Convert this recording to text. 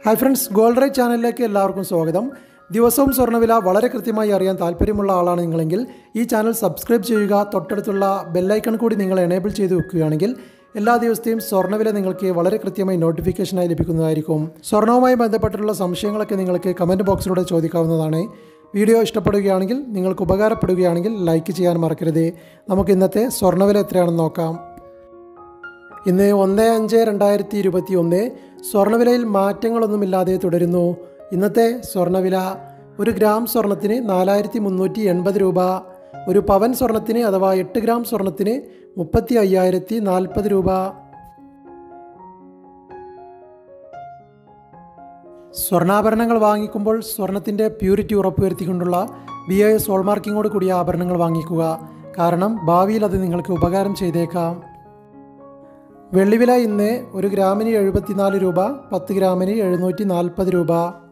hi friends gold rate ചാനലിലേക്ക് എല്ലാവർക്കും സ്വാഗതം ദിവസവും സ്വർണ്ണവില വളരെ കൃത്യമായി അറിയാൻ താല്പര്യമുള്ള ആളാണ് നിങ്ങളെങ്കിൽ ഈ ചാനൽ സബ്സ്ക്രൈബ് ചെയ്യുക തൊട്ടടുത്തുള്ള ബെല്ലൈക്കൺ കൂടി നിങ്ങൾ എനേബിൾ ചെയ്ത് വെക്കുകയാണെങ്കിൽ എല്ലാ ദിവസത്തെയും സ്വർണ്ണവില നിങ്ങൾക്ക് വളരെ കൃത്യമായി നോട്ടിഫിക്കേഷനായി ലഭിക്കുന്നതായിരിക്കും സ്വർണ്ണവുമായി ബന്ധപ്പെട്ടിട്ടുള്ള സംശയങ്ങളൊക്കെ നിങ്ങൾക്ക് കമൻറ്റ് ബോക്സിലൂടെ ചോദിക്കാവുന്നതാണ് വീഡിയോ ഇഷ്ടപ്പെടുകയാണെങ്കിൽ നിങ്ങൾക്ക് ഉപകാരപ്പെടുകയാണെങ്കിൽ ലൈക്ക് ചെയ്യാൻ മറക്കരുത് നമുക്ക് ഇന്നത്തെ സ്വർണ്ണവില എത്രയാണെന്ന് നോക്കാം ഇന്ന് ഒന്ന് അഞ്ച് രണ്ടായിരത്തി ഇരുപത്തി ഒന്ന് സ്വർണ്ണവിലയിൽ മാറ്റങ്ങളൊന്നുമില്ലാതെ തുടരുന്നു ഇന്നത്തെ സ്വർണ്ണവില ഒരു ഗ്രാം സ്വർണത്തിന് നാലായിരത്തി മുന്നൂറ്റി എൺപത് രൂപ ഒരു പവൻ സ്വർണത്തിന് അഥവാ എട്ട് ഗ്രാം സ്വർണത്തിന് മുപ്പത്തി അയ്യായിരത്തി നാൽപ്പത് രൂപ സ്വർണ്ണാഭരണങ്ങൾ വാങ്ങിക്കുമ്പോൾ സ്വർണത്തിൻ്റെ പ്യൂരിറ്റി ഉറപ്പുവരുത്തിക്കൊണ്ടുള്ള ബി ഐ എസ് ഹോൾമാർക്കിങ്ങോട് കൂടിയ ആഭരണങ്ങൾ വാങ്ങിക്കുക കാരണം ഭാവിയിൽ അത് നിങ്ങൾക്ക് ഉപകാരം ചെയ്തേക്കാം വെള്ളിവില ഇന്ന് ഒരു ഗ്രാമിന് എഴുപത്തിനാല് രൂപ പത്ത് ഗ്രാമിന് എഴുന്നൂറ്റി നാൽപ്പത് രൂപ